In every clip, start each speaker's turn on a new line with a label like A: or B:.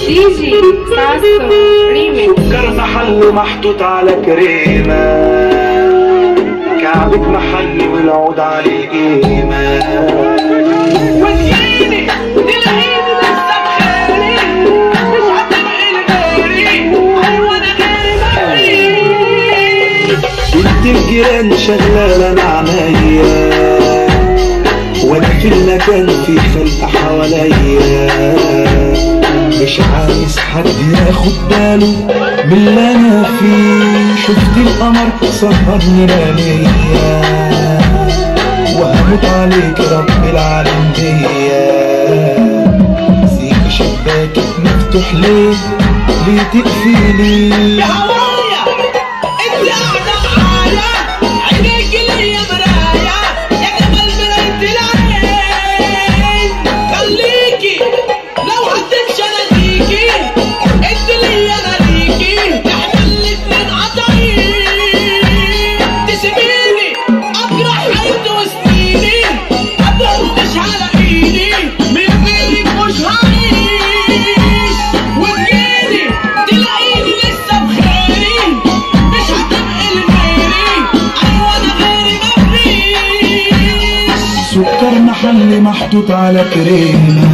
A: دي جي ساسو ريميكس
B: سكر محله محطوط على كريمة كعبك محلي والعود عليه قيمة
C: وتجيني تلاقيني لسه بخيري مش هتبقى غيري ايوه انا غيري
B: بنت الجيران شغالة مع عينيا وانا في المكان في خلق حواليا مش عايز حد ياخد باله من اللي انا فيه شفت القمر سهرني لياليا وهموت عليك رب العالم بيا سيب شباكك مفتوح ليه ليه تقفلي
C: يا هوايا انت قاعده معايا عينيك ليا مرايا يا جمال مرايه العين خليكي لو هتمشي انا ليكي انت ليا انا ليكي احنا الاتنين قطعين تسيبيني اجرح حياتي وسنيني ابدا مش على ايدي من غيرك مش هعيش وتجيني تلاقيني لسه بخيري مش هتبقى لغيري ايوه انا غيري مفيش
B: سكر محلي محطوط على كريمة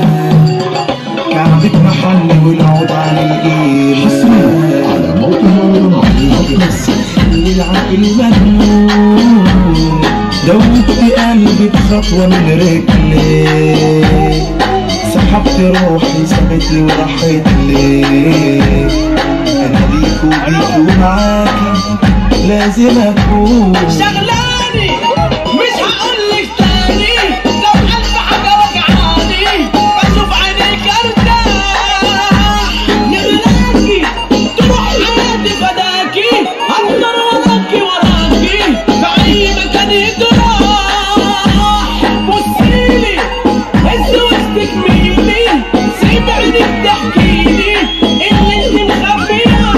B: كعبك محلي والعود على القيمة
D: على موقع
B: خلي العقل مجنون دوبت قلبي بخطوة من رجلي سحبت روحي سابت لي وراحت لي انا ليك وبيك ومعاكي لازم اكون
C: شغلاني مش هقولك تاني لو ألف حاجة وجعاني بشوف عينيك ارتاح يغلاكي تروح حياتي فداكي هفضل وراكي وراكي في أي مكان يتراح بصيلي هز وسطك ميلي سيب عينك تحكيلي اللي انت مخبياه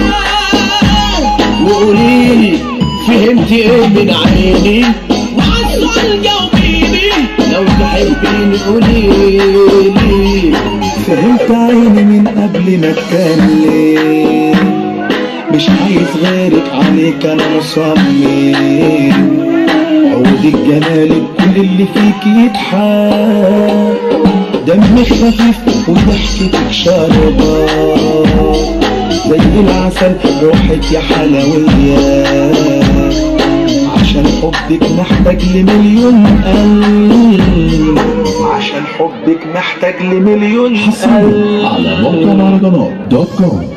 C: وقوليلي فهمتي ايه من عيني وعلى السؤال جاوبيني لو تحبيني قوليلي
B: فهمت عيني من قبل ما اتكلم مش عايز غيرك عليك انا مصمم عودك جمالك كل اللي فيك يضحك دمك خفيف وضحكتك شاربة زي العسل روحك يا حلويات عشان حبك محتاج لمليون قلب عشان حبك محتاج لمليون قلب
D: على موقع مهرجانات دوت كوم